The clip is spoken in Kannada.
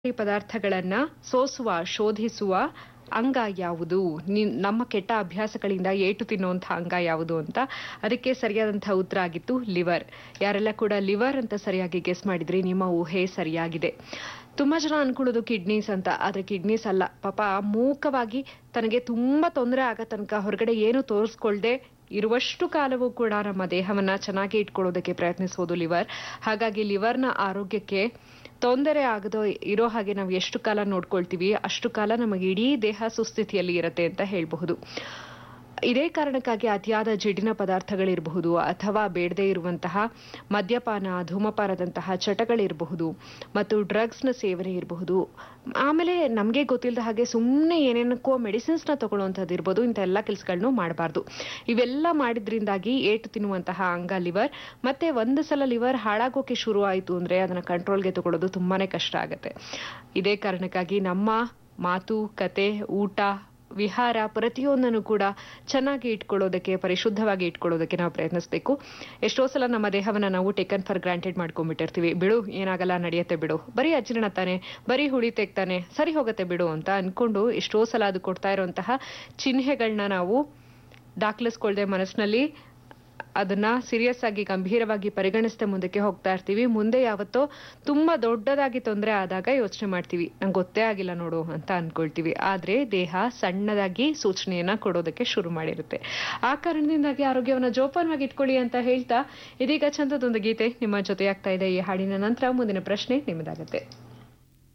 ಈ ಪದಾರ್ಥಗಳನ್ನ ಸೋಸುವ ಶೋಧಿಸುವ ಅಂಗ ಯಾವುದು ನಿ- ನಮ್ಮ ಕೆಟ್ಟ ಅಭ್ಯಾಸಗಳಿಂದ ಏಟು ತಿನ್ನುವಂತಹ ಅಂಗ ಯಾವುದು ಅಂತ ಅದಕ್ಕೆ ಸರಿಯಾದಂತಹ ಉತ್ತರ ಆಗಿತ್ತು ಲಿವರ್ ಯಾರೆಲ್ಲ ಕೂಡ ಲಿವರ್ ಅಂತ ಸರಿಯಾಗಿ ಗೆಸ್ ಮಾಡಿದ್ರಿ ನಿಮ್ಮ ಊಹೆ ಸರಿಯಾಗಿದೆ ತುಂಬಾ ಜನ ಅನ್ಕೊಳ್ಳೋದು ಕಿಡ್ನೀಸ್ ಅಂತ ಆದ್ರೆ ಕಿಡ್ನೀಸ್ ಅಲ್ಲ ಪಾಪ ಮೂಕವಾಗಿ ತನಗೆ ತುಂಬಾ ತೊಂದರೆ ಆಗ ತನಕ ಹೊರಗಡೆ ಏನು ತೋರಿಸ್ಕೊಳ್ದೆ ಇರುವಷ್ಟು ಕಾಲವೂ ಕೂಡ ನಮ್ಮ ದೇಹವನ್ನ ಚೆನ್ನಾಗಿ ಇಟ್ಕೊಳ್ಳೋದಕ್ಕೆ ಪ್ರಯತ್ನಿಸೋದು ಲಿವರ್ ಹಾಗಾಗಿ ಲಿವರ್ನ ಆರೋಗ್ಯಕ್ಕೆ ತೊಂದರೆ ಆಗದೋ ಇರೋ ಹಾಗೆ ನಾವು ಎಷ್ಟು ಕಾಲ ನೋಡ್ಕೊಳ್ತೀವಿ ಅಷ್ಟು ಕಾಲ ನಮಗೆ ಇಡೀ ದೇಹ ಸುಸ್ಥಿತಿಯಲ್ಲಿ ಇರುತ್ತೆ ಅಂತ ಹೇಳಬಹುದು ಇದೇ ಕಾರಣಕ್ಕಾಗಿ ಅತಿಯಾದ ಜಿಡ್ಡಿನ ಪದಾರ್ಥಗಳಿರಬಹುದು ಅಥವಾ ಬೇಡದೇ ಇರುವಂತಹ ಮದ್ಯಪಾನ ಧೂಮಪಾನದಂತಹ ಚಟಗಳಿರಬಹುದು ಮತ್ತು ಡ್ರಗ್ಸ್ನ ಸೇವನೆ ಇರಬಹುದು ಆಮೇಲೆ ನಮಗೆ ಗೊತ್ತಿಲ್ಲದ ಹಾಗೆ ಸುಮ್ಮನೆ ಏನೇನಕ್ಕೋ ಮೆಡಿಸಿನ್ಸ್ನ ತಗೊಳ್ಳುವಂಥದ್ದು ಇರ್ಬೋದು ಇಂಥ ಎಲ್ಲ ಕೆಲಸಗಳನ್ನು ಮಾಡಬಾರ್ದು ಇವೆಲ್ಲ ಮಾಡಿದ್ರಿಂದಾಗಿ ಏಟು ತಿನ್ನುವಂತಹ ಅಂಗ ಲಿವರ್ ಮತ್ತೆ ಒಂದು ಸಲ ಲಿವರ್ ಹಾಳಾಗೋಕೆ ಶುರು ಆಯಿತು ಅಂದ್ರೆ ಅದನ್ನ ಕಂಟ್ರೋಲ್ಗೆ ತಗೊಳ್ಳೋದು ತುಂಬಾನೇ ಕಷ್ಟ ಆಗುತ್ತೆ ಇದೇ ಕಾರಣಕ್ಕಾಗಿ ನಮ್ಮ ಮಾತು ಕತೆ ಊಟ ವಿಹಾರ ಪ್ರತಿಯೊಂದನ್ನು ಕೂಡ ಚೆನ್ನಾಗಿ ಇಟ್ಕೊಳ್ಳೋದಕ್ಕೆ ಪರಿಶುದ್ಧವಾಗಿ ಇಟ್ಕೊಳ್ಳೋದಕ್ಕೆ ನಾವು ಪ್ರಯತ್ನಿಸಬೇಕು ಎಷ್ಟೋ ಸಲ ನಮ್ಮ ದೇಹವನ್ನ ನಾವು ಟೇಕನ್ ಫಾರ್ ಗ್ರಾಂಟೆಡ್ ಮಾಡ್ಕೊಂಡ್ಬಿಟ್ಟಿರ್ತೀವಿ ಬಿಡು ಏನಾಗಲ್ಲ ನಡೆಯುತ್ತೆ ಬಿಡು ಬರೀ ಅಜೀರ್ಣ ತಾನೆ ಬರೀ ಹುಳಿ ತೆಗ್ತಾನೆ ಸರಿ ಹೋಗುತ್ತೆ ಬಿಡು ಅಂತ ಅನ್ಕೊಂಡು ಎಷ್ಟೋ ಸಲ ಅದು ಕೊಡ್ತಾ ಇರುವಂತಹ ಚಿಹ್ನೆಗಳನ್ನ ನಾವು ದಾಖಲಿಸ್ಕೊಳ್ದೆ ಮನಸ್ಸಿನಲ್ಲಿ ಅದನ್ನ ಸೀರಿಯಸ್ ಆಗಿ ಗಂಭೀರವಾಗಿ ಪರಿಗಣಿಸದೆ ಮುಂದಕ್ಕೆ ಹೋಗ್ತಾ ಇರ್ತೀವಿ ಮುಂದೆ ಯಾವತ್ತೋ ತುಂಬಾ ದೊಡ್ಡದಾಗಿ ತೊಂದರೆ ಆದಾಗ ಯೋಚನೆ ಮಾಡ್ತೀವಿ ನಂಗೆ ಗೊತ್ತೇ ಆಗಿಲ್ಲ ನೋಡು ಅಂತ ಅನ್ಕೊಳ್ತೀವಿ ಆದ್ರೆ ದೇಹ ಸಣ್ಣದಾಗಿ ಸೂಚನೆಯನ್ನ ಕೊಡೋದಕ್ಕೆ ಶುರು ಮಾಡಿರುತ್ತೆ ಆ ಕಾರಣದಿಂದಾಗಿ ಆರೋಗ್ಯವನ್ನ ಜೋಪಾನವಾಗಿ ಇಟ್ಕೊಳ್ಳಿ ಅಂತ ಹೇಳ್ತಾ ಇದೀಗ ಚಂದದೊಂದು ಗೀತೆ ನಿಮ್ಮ ಜೊತೆ ಆಗ್ತಾ ಇದೆ ಈ ಹಾಡಿನ ನಂತರ ಮುಂದಿನ ಪ್ರಶ್ನೆ ನಿಮ್ಮದಾಗತ್ತೆ